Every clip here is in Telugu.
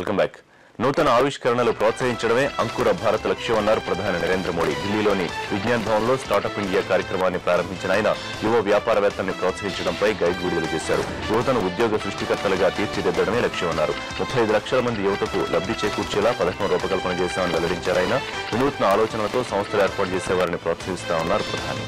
వెల్కమ్ బ్యాక్ నూతన ఆవిష్కరణలు ప్రోత్సహించడమే అంకుర భారత్ లక్ష్యం అన్నారు ప్రధాని నరేంద్ర మోడీ ఢిల్లీలోని విజ్ఞాన్ భవన్లో స్టార్టప్ ఇండియా కార్యక్రమాన్ని ప్రారంభించిన ఆయన యువ వ్యాపారవేత్తల్ని ప్రోత్సహించడంపై గైడ్ విడుదల చేశారు యువతను ఉద్యోగ సృష్టికర్తలుగా తీర్చిదిద్దడమే లక్ష్యమన్నారు ముప్పై ఐదు లక్షల మంది యువతకు లబ్ధి చేకూర్చేలా పథకం రూపకల్పన చేశామని వెల్లడించారు ఆయన వినూత్న ఆలోచనలతో సంస్థలు ఏర్పాటు చేసేవారిని ప్రోత్సహిస్తామన్నారు ప్రధాని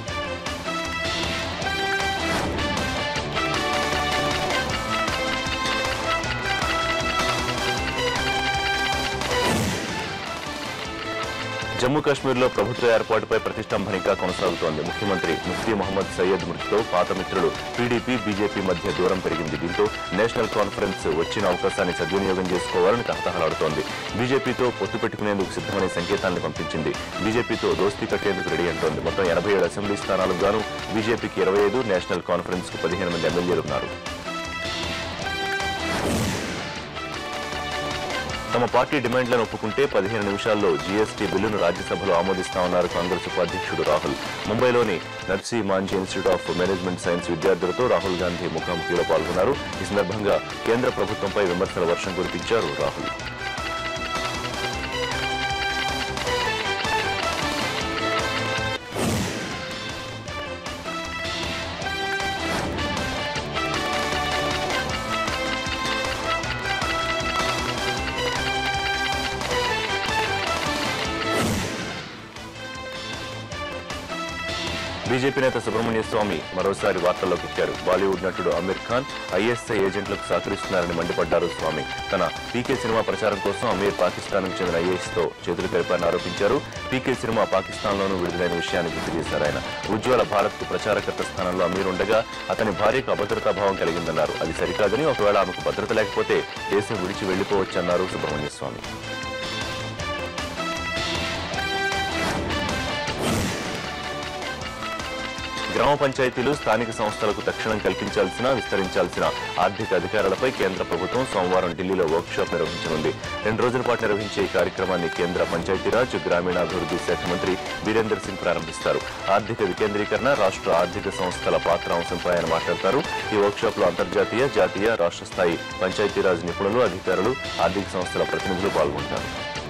జమ్మూ కాశ్మీర్లో ప్రభుత్వ ఏర్పాటుపై ప్రతిష్టంభనిగా కొనసాగుతోంది ముఖ్యమంత్రి ముఫ్తీ మహమ్మద్ సయ్యద్ మృతితో పాత మిత్రులు టీడీపీ బీజేపీ మధ్య దూరం పెరిగింది దీంతో నేషనల్ కాన్ఫరెన్స్ వచ్చిన అవకాశాన్ని సద్వినియోగం చేసుకోవాలని తహతహలాడుతోంది బీజేపీతో పొత్తు పెట్టుకునేందుకు సిద్ధమనే సంకేతాలను పంపించింది బీజేపీతో దోస్తీ కట్టేందుకు రెడీ అంటోంది మొత్తం ఎనభై ఏడు అసెంబ్లీ స్థానాలకు గాను బీజేపీకి ఇరవై ఐదు నేషనల్ కాన్ఫరెన్స్ కు పదిహేను మంది ఎమ్మెల్యేలు ఉన్నారు తమ పార్టీ డిమాండ్లను ఒప్పుకుంటే పదిహేను నిమిషాల్లో జీఎస్టీ బిల్లును రాజ్యసభలో ఆమోదిస్తామన్నారు కాంగ్రెస్ ఉపాధ్యక్షుడు రాహుల్ ముంబైలోని Narsee Monjee institute of management science విద్యార్థులతో రాహుల్ గాంధీ ముఖాముఖిలో పాల్గొన్నారు ఈ సందర్భంగా కేంద్ర ప్రభుత్వంపై విమర్శల వర్షం కురిపించారు రాహుల్ బీజేపీ నేత సుబ్రహ్మణ్య స్వామి మరోసారి వార్తల్లోకి ఎక్కారు బాలీవుడ్ నటుడు అమీర్ ఖాన్ ఐఎస్ఐ ఏజెంట్లకు సహకరిస్తున్నారని మండిపడ్డారు స్వామి తన పీకే సినిమా ప్రచారం కోసం అమీర్ పాకిస్తాన్ కు చెందిన ఐఏఎస్ తో చేతులు కలిపారని ఆరోపించారు పీకే సినిమా పాకిస్తాన్లోనూ విడుదలైన విషయాన్ని గుర్తు చేశారు ఆయన ఉజ్వల భారత్ కు ప్రచారకర్త స్థానంలో అమీర్ ఉండగా అతని భార్యకు అభద్రతా భావం కలిగిందన్నారు అది సరికాదని ఒకవేళ ఆమెకు భద్రత లేకపోతే దేశం విడిచి వెళ్లిపోవచ్చన్నారు సుబ్రహ్మణ్య స్వామి గ్రామ పంచాయతీలు స్థానిక సంస్థలకు తక్షణం కల్పించాల్సిన విస్తరించాల్సిన ఆర్థిక అధికారాలపై కేంద్ర ప్రభుత్వం సోమవారం ఢిల్లీలో వర్క్ షాప్ నిర్వహించనుంది రెండు రోజుల పాటు నిర్వహించే ఈ కార్యక్రమాన్ని కేంద్ర పంచాయతీరాజ్ గ్రామీణాభివృద్ధి శాఖ మంత్రి వీరేందర్ సింగ్ ప్రారంభిస్తారు ఆర్థిక వికేంద్రీకరణ రాష్ట్ర ఆర్థిక సంస్థల పాత్ర అంశంపై ఆయన మాట్లాడతారు ఈ వర్క్ షాప్ లో అంతర్జాతీయ జాతీయ రాష్ట్ర స్థాయి పంచాయతీరాజ్ నిపుణులు అధికారులు ఆర్థిక సంస్థల ప్రతినిధులు పాల్గొంటారు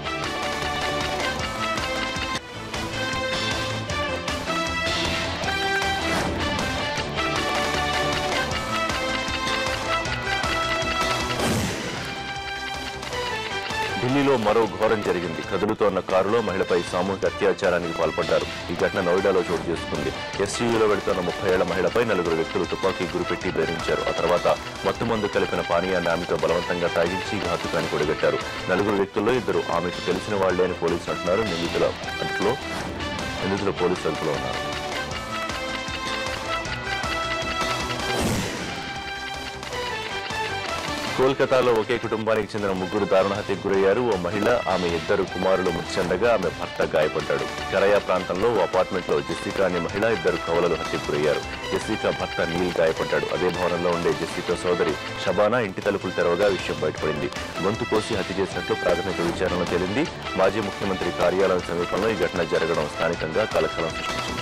ఢిల్లీలో మరో ఘోరం జరిగింది కదులుతోన్న కారులో మహిళపై సామూహిక అత్యాచారానికి పాల్పడ్డారు ఈ ఘటన నోయిడాలో చోటు చేసుకుంది ఎస్యూవీలో వెళుతున్న ముప్పై ఏళ్ల మహిళపై నలుగురు వ్యక్తులు తుపాకీ గురిపెట్టి బెదిరించారు ఆ తర్వాత మత్తుమందు కలిపిన పానీయాన్ని ఆమెతో బలవంతంగా తాగించి ఘాతుకాన్ని కొడిగట్టారు నలుగురు వ్యక్తుల్లో ఇద్దరు ఆమెకు తెలిసిన వాళ్లే అని పోలీసులు అంటున్నారు నిందితుల అదుపులో నిందితులు పోలీసులు అదుపులో ఉన్నారు కోల్కతాలో ఒకే కుటుంబానికి చెందిన ముగ్గురు దారుణ హత్యకు గురయ్యారు ఓ మహిళ ఆమె ఇద్దరు కుమారులు మృతి చెందగా ఆమె భర్త గాయపడ్డాడు కరయా ప్రాంతంలో ఓ అపార్ట్మెంట్ లో జెస్సికా అనే మహిళ ఇద్దరు కవలలు హత్యకు గురయ్యారు జెస్సికా భర్త నీల్ గాయపడ్డాడు అదే భవనంలో ఉండే జెస్సికా సోదరి షబానా ఇంటి తలుపులు తెరవగా విషయం బయటపడింది గొంతు కోసి హత్య చేసినట్లు ప్రాథమిక విచారణలో తేలింది మాజీ ముఖ్యమంత్రి కార్యాలయం సమీపంలో ఈ ఘటన జరగడం స్థానికంగా కలకలం సృష్టించింది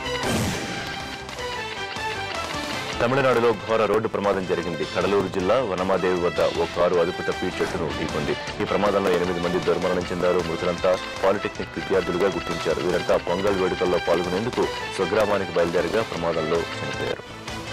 తమిళనాడులో ఘోర రోడ్డు ప్రమాదం జరిగింది కడలూరు జిల్లా వనమాదేవి వద్ద ఓ కారు అదుపు తప్పి చెట్టును ఢీకొంది ఈ ప్రమాదంలో ఎనిమిది మంది దుర్మరణం చెందారు మృతులంతా పాలిటెక్నిక్ విద్యార్థులుగా గుర్తించారు వీరంతా పొంగల్ వేడుకల్లో పాల్గొనేందుకు స్వగ్రామానికి బయలుదేరగా ప్రమాదంలో చనిపోయారు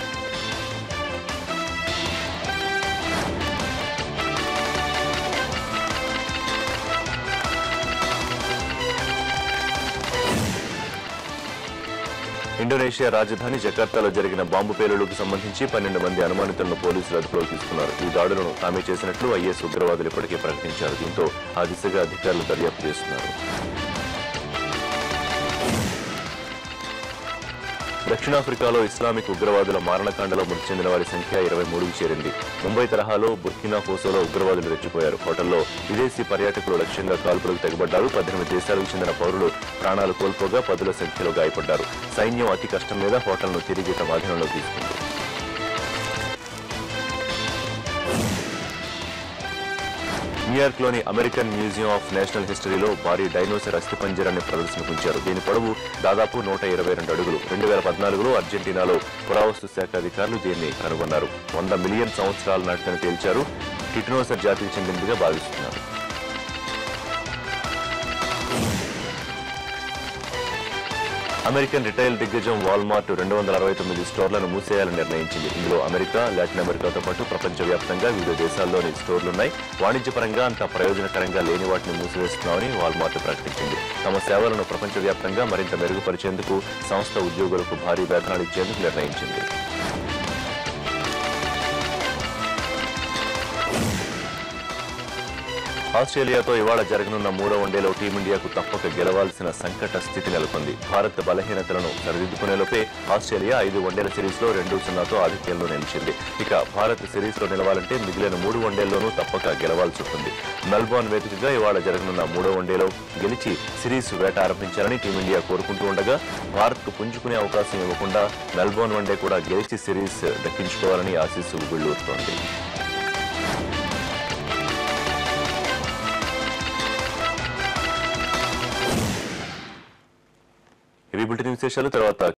ఇండోనేషియా రాజధాని జకార్తాలో జరిగిన బాంబు పేలుడుకు సంబంధించి పన్నెండు మంది అనుమానితులను పోలీసులు అదుపులోకి తీసుకున్నారు ఈ దాడులను తామే చేసినట్లు ఐఎస్ ఉగ్రవాదులు ఇప్పటికే ప్రకటించారు దీంతో ఆ దిశగా అధికారులు దర్యాప్తు చేస్తున్నారు దక్షిణాఫ్రికాలో ఇస్లామిక్ ఉగ్రవాదుల మారణకాండలో మృతి చెందిన వారి సంఖ్య ఇరవై మూడుకు చేరింది ముంబై తరహాలో బుర్కినా ఫోసోలో ఉగ్రవాదులు రెచ్చిపోయారు హోటల్లో విదేశీ పర్యాటకులు లక్ష్యంగా కాల్పులకు తెగబడ్డారు పద్దెనిమిది దేశాలకు చెందిన పౌరులు ప్రాణాలు కోల్పోగా పదుల సంఖ్యలో గాయపడ్డారు సైన్యం అతి కష్టం మీద హోటల్ను తిరిగి తమ అధీనంలో తీసుకుంది న్యూయార్క్లోని అమెరికన్ మ్యూజియం ఆఫ్ నేషనల్ హిస్టరీలో భారీ డైనోసర్ అస్థిపంజరాన్ని ప్రదర్శనకు ఉంచారు దీని పొడవు దాదాపు నూట ఇరవై రెండు అడుగులు రెండు వేల పద్నాలుగులో అర్జెంటీనాలో పురావస్తు శాఖ అధికారులు దీన్ని కనుగొన్నారు వంద మిలియన్ సంవత్సరాల నాటిదని తేల్చారు టిటనోసర్ జాతికి చెందినదిగా భావిస్తున్నారు అమెరికన్ రిటైల్ దిగ్గజం వాల్మార్ట్ రెండు వందల అరవై తొమ్మిది స్టోర్లను మూసేయాలని నిర్ణయించింది ఇందులో అమెరికా లాటిన్ అమెరికాతో పాటు ప్రపంచవ్యాప్తంగా వివిధ దేశాల్లోని స్టోర్లున్నాయి వాణిజ్యపరంగా అంత ప్రయోజనకరంగా లేని వాటిని మూసివేస్తున్నామని వాల్మార్ట్ ప్రకటించింది తమ సేవలను ప్రపంచవ్యాప్తంగా మరింత మెరుగుపరిచేందుకు సంస్థ ఉద్యోగులకు భారీ వేతనాలు ఇచ్చేందుకు నిర్ణయించింది ఆస్ట్రేలియాతో ఇవాళ జరగనున్న మూడో వన్డేలో టీమిండియాకు తప్పక గెలవాల్సిన సంకట స్థితి నెలకొంది భారత్ బలహీనతలను సరిదిద్దుకునేలోపే ఆస్ట్రేలియా ఐదు వన్డేల సిరీస్లో రెండు సున్నాతో ఆధిక్యంలో నిలిచింది ఇక భారత్ సిరీస్లో నిలవాలంటే మిగిలిన మూడు వన్డేల్లోనూ తప్పక గెలవాల్సి ఉంటుంది మెల్బోర్న్ వేదికగా ఇవాళ జరగనున్న మూడో వన్డేలో గెలిచి సిరీస్ వేట ఆరంభించాలని టీమిండియా కోరుకుంటూ ఉండగా భారత్కు పుంజుకునే అవకాశం ఇవ్వకుండా మెల్బోర్న్ వన్డే కూడా గెలిచి సిరీస్ దక్కించుకోవాలని ఆశీస్సు గుళ్ళూరుతోంది ఇవి బులెటిన్ విశేషాలు తర్వాత